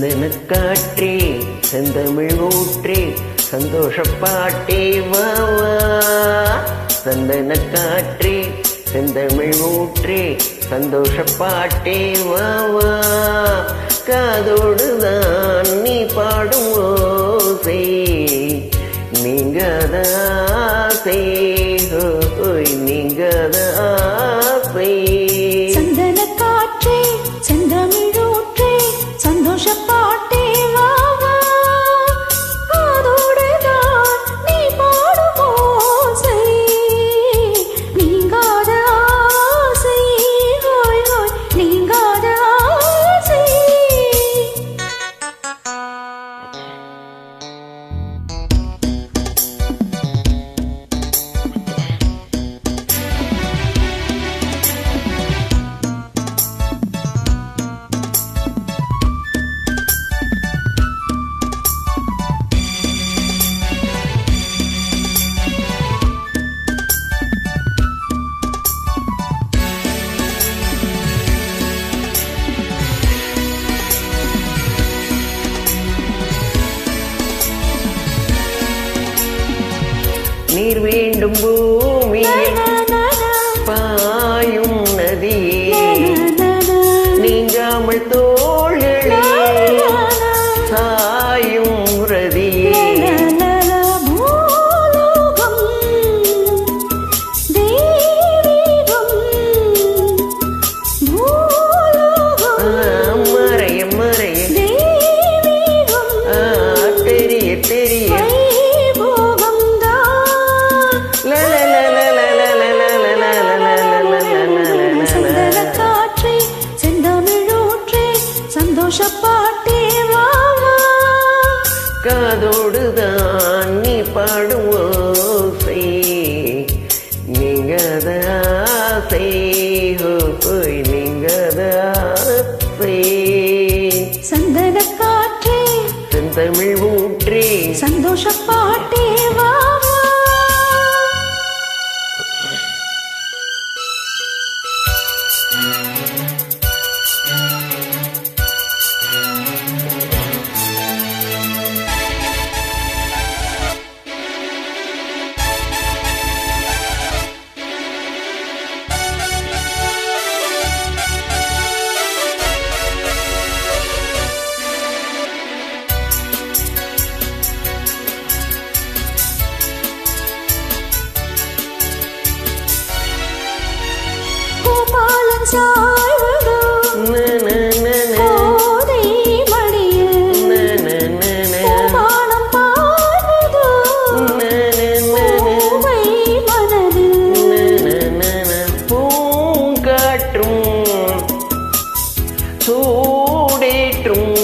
சந்தன காற்றே செந்தமிழ் ஊற்றே சந்தோஷ பாட்டே வா வா சந்தன காற்றே செந்தமிழ் ஊற்றே சந்தோஷ பாட்டே வா வா காதோடுதான் நீ பாடும் ஓசை நீங்காத ஆசை ஹோய் நீங்காத ஆசை சந்தன காற்றே செந்தமிழூற்றே சந்தோஷ பாட்டே வா வா காதோடுதான் நீ பாடும் ஓசை நீங்காத ஆசை ஹோய் ஹோய் நீங்காத ஆசை நீர் வேண்டும் பூமியில் பாயும் நதியே நீங்காமல் தோள்களே சாயும் ரதியே ஆ, மறைய மறைய ஆ, தெரிய தெரிய ல, ல, ல, ல, ல, ல, ல, ல, ல, ல, ல, ல, ல, ல, ல, ல, ல. சந்தோஷ பாட்டே வா வா காதோடுதான் நீ பாடும் ஓசை நீங்காத ஆசை ஹோய் நீங்காத ஆசை சந்தன காற்றே செந்தமிழ் ஊற்றே சந்தோஷ பாட்டே வா வா கோபாலன் சாய்வதோ ந, ந, ந, ந, கோதை மடியில் ந, ந, ந, ந, கோபாலம் பாடுதோ ந, ந, ந, ந. பூவை மனதில் பூங்காற்றும் சூடேற்றும்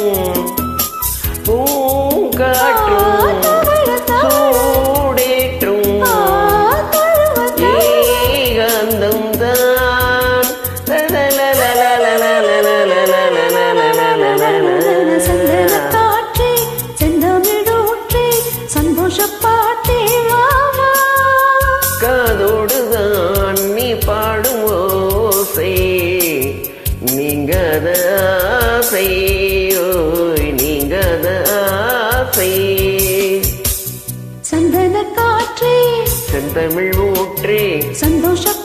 பூங்காற்றும் சூடேற்றும் ஏகாந்தம் தான் சந்தன காற்றே செந்தமிழூற்றே சந்தோஷ பாட்டே வா வா காதோடுதான் நீ பாடும் ஓசை நீங்காத ஆசை ஓய் நீங்காத ஆசை சந்தன காற்றே செந்தமிழ் ஊற்றே சந்தோஷ